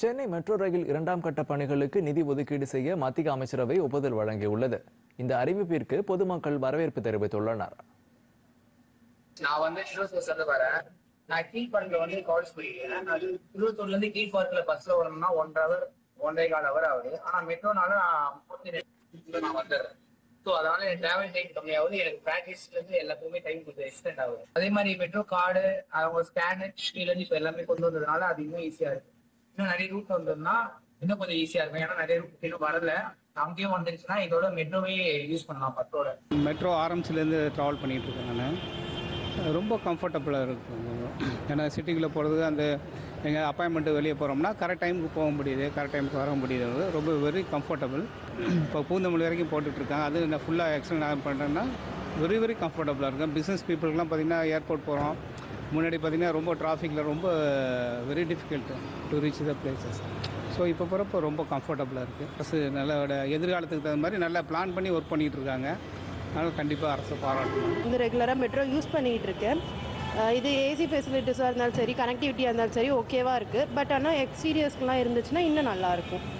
Chennai metro rail இரண்டாம் கட்ட பணிகளுக்கு நிதி ஒதுக்கீடு செய்ய மத்திய அமைச்சரவை ஒப்புதல் வழங்கியுள்ளது இந்த அறிவிப்பிற்கு பொதுமக்கள் வரவேற்பு தெரிவித்துள்ளனர் நான் வந்து திருவத்தூர்ல வரேன் நான் கீழ் பார்க்ல வந்து காலேஜ் போயிருக்கேன் நான் திருவத்தூர்ல இருந்து கீழ் பார்க்ல பஸ்ல வரணும்னா ஒன் ஹவர் ஒன்றரை கால் ஹவர் ஆகுது ஆனா மெட்ரோனால நான் முப்பத்தி ரெண்டு நிமிஷத்துல நான் வந்துடுறேன் ஸோ அதனால என் டிராவல் டைம் கம்மியாகுது எனக்கு ப்ராக்டிஸ்ல இருந்து எல்லாத்துக்குமே டைம் கொஞ்சம் எக்ஸ்டெண்ட் ஆகுது அதே மாதிரி மெட்ரோ கார்டு அவங்க ஸ்கேனர் ஸ்ரீலந்து இப்போ எல்லாமே கொண்டு வந்ததுனால அது இன்னும் ஈஸியா இருக்கு இன்னும் நிறைய ரூட் வந்ததுன்னா இன்னும் கொஞ்சம் ஈஸியா இருக்கும் ஏன்னா நிறைய ரூட் இன்னும் வரல அங்கேயும் வந்துருச்சுன்னா இதோட மெட்ரோவே யூஸ் பண்ணலாம் பத்தோட மெட்ரோ ஆரம்பிச்சிலேருந்து ட்ராவல் பண்ணிகிட்டு இருக்கேன் நான் ரொம்ப கம்ஃபர்டபுளாக இருக்கும் ஏன்னா சிட்டிக்குள்ளே போகிறது அந்த எங்கள் அப்பாயின்மெண்ட்டு வெளியே போகிறோம்னா கரெக்ட் டைமுக்கு போக முடியுது கரெக்ட் டைமுக்கு வர முடியுது ரொம்ப வெரி கம்ஃபர்டபுள் இப்போ பூந்தமல்லி வரைக்கும் போட்டுட்ருக்கேன் அது நான் ஃபுல்லாக எக்ஸ்டெண்ட் ஆக பண்ணுறேன்னா வெரி வெரி கம்ஃபர்டபுளாக இருக்கும் பிஸ்னஸ் பீப்புளுக்குலாம் பார்த்திங்கன்னா ஏர்போர்ட் போகிறோம் முன்னாடி பார்த்திங்கன்னா ரொம்ப டிராஃபிக்கில் ரொம்ப very difficult to reach the places so இப்போ போகிறப்போ ரொம்ப கம்ஃபர்டபுளாக இருக்குது ப்ளஸ் நல்ல எதிர்காலத்துக்கு தகுந்த மாதிரி நல்லா பிளான் பண்ணி ஒர்க் பண்ணிகிட்டு இருக்காங்க அதனால் கண்டிப்பாக அரசு பாராட்டணும் வந்து ரெகுலராக மெட்ரோ யூஸ் பண்ணிகிட்டு இருக்கேன் அஹ் இது ஏசி ஃபெசிலிட்டிஸாக இருந்தாலும் சரி கனெக்டிவிட்டியாக இருந்தாலும் சரி ஓகேவாக இருக்குது பட் ஆனால் எக்ஸ்பீரியன்ஸ்லாம் இருந்துச்சுன்னா இன்னும் நல்லாயிருக்கும்